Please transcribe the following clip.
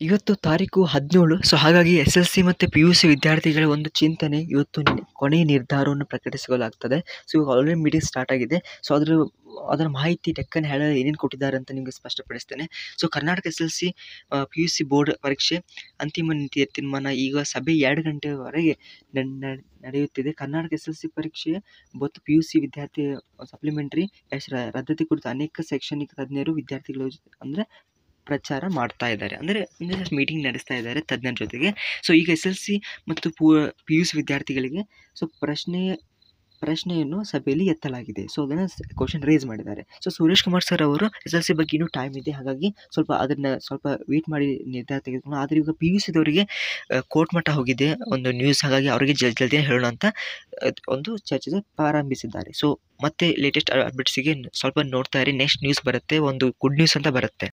ಇವತ್ತು ತಾರೀಕು ಹದಿನೇಳು ಸೊ ಹಾಗಾಗಿ ಎಸ್ ಎಲ್ ಸಿ ಮತ್ತು ಪಿ ಯು ಸಿ ವಿದ್ಯಾರ್ಥಿಗಳ ಒಂದು ಚಿಂತನೆ ಇವತ್ತು ನಿ- ಕೊನೆಯ ನಿರ್ಧಾರವನ್ನು ಪ್ರಕಟಿಸಲಾಗ್ತದೆ ಸೊ ಇವಾಗ ಆಲ್ರೆಡಿ ಮೀಟಿಂಗ್ ಸ್ಟಾರ್ಟ್ ಆಗಿದೆ ಸೊ ಅದ್ರ ಅದರ ಮಾಹಿತಿ ಟೆಕ್ಕನ್ನು ಹೇಳ ಏನೇನು ಕೊಟ್ಟಿದ್ದಾರೆ ಅಂತ ನಿಮಗೆ ಸ್ಪಷ್ಟಪಡಿಸ್ತೇನೆ so Karnataka S L C P U C board ಪರೀಕ್ಷೆ ಅಂತಿಮ ನೀತಿ ತೀರ್ಮಾನ ಈಗ ಸಭೆ ಎರಡು ಗಂಟೆವರೆಗೆ ನಡ್- ನಡ್- ನಡೆಯುತ್ತಿದೆ ಕರ್ನಾಟಕ ಎಸ್ ಎಲ್ ಸಿ ಪರೀಕ್ಷೆ ಮತ್ತು ಪಿ ಯು ಸಿ ವಿದ್ಯಾರ್ಥಿ ಸಪ್ಲಿಮೆಂಟ್ರಿ ರದ್ದತಿ ಕುರಿತು ಅನೇಕ ಶೈಕ್ಷಣಿಕ ತಜ್ಞರು ವಿದ್ಯಾರ್ಥಿಗಳು ಅಂದರೆ ಪ್ರಚಾರ ಮಾಡ್ತಾ ಇದ್ದಾರೆ ಅಂದರೆ ಮೀಟಿಂಗ್ ನಡೆಸ್ತಾ ಇದ್ದಾರೆ ತಜ್ಞರ ಜೊತೆಗೆ ಸೊ ಈಗ ಎಸ್ ಎಲ್ ಸಿ ಮತ್ತು ಪೂ ಪಿ ಯು ಸಿ ವಿದ್ಯಾರ್ಥಿಗಳಿಗೆ ಸೊ ಪ್ರಶ್ನೆ ಪ್ರಶ್ನೆಯನ್ನು ಸಭೆಯಲ್ಲಿ ಎತ್ತಲಾಗಿದೆ ಸೊ ಅದನ್ನು ಕ್ವಶನ್ ರೇಸ್ ಮಾಡಿದ್ದಾರೆ ಸೊ ಸುರೇಶ್ ಕುಮಾರ್ ಸರ್ ಅವರು ಎಸ್ ಎಲ್ ಸಿ ಬಗ್ಗೆ ಇನ್ನೂ ಟೈಮ್ ಇದೆ ಹಾಗಾಗಿ ಸ್ವಲ್ಪ ಅದನ್ನು ಸ್ವಲ್ಪ ವೇಟ್ ಮಾಡಿ ನಿರ್ಧಾರ ತೆಗೆದುಕೊಂಡು ಆದರೆ ಈಗ ಪಿ ಯು ಸಿದವರಿಗೆ ಕೋರ್ಟ್ ಮಟ್ಟ ಹೋಗಿದೆ ಒಂದು ನ್ಯೂಸ್ ಹಾಗಾಗಿ ಅವರಿಗೆ ಜಲ್ ಜಲ್ದಿ ಹೇಳೋಣ ಅಂತ ಅಹ್, ಒಂದು ಚರ್ಚೆ ಪ್ರಾರಂಭಿಸಿದ್ದಾರೆ ಸೊ ಮತ್ತೆ ಲೇಟೆಸ್ಟ್ ಅಪ್ಡೇಟ್ಸಿಗೆ ಸ್ವಲ್ಪ ನೋಡ್ತಾ ಇರಿ ನೆಕ್ಸ್ಟ್ ನ್ಯೂಸ್ ಬರುತ್ತೆ ಒಂದು ಗುಡ್ ನ್ಯೂಸ್ ಅಂತ ಬರುತ್ತೆ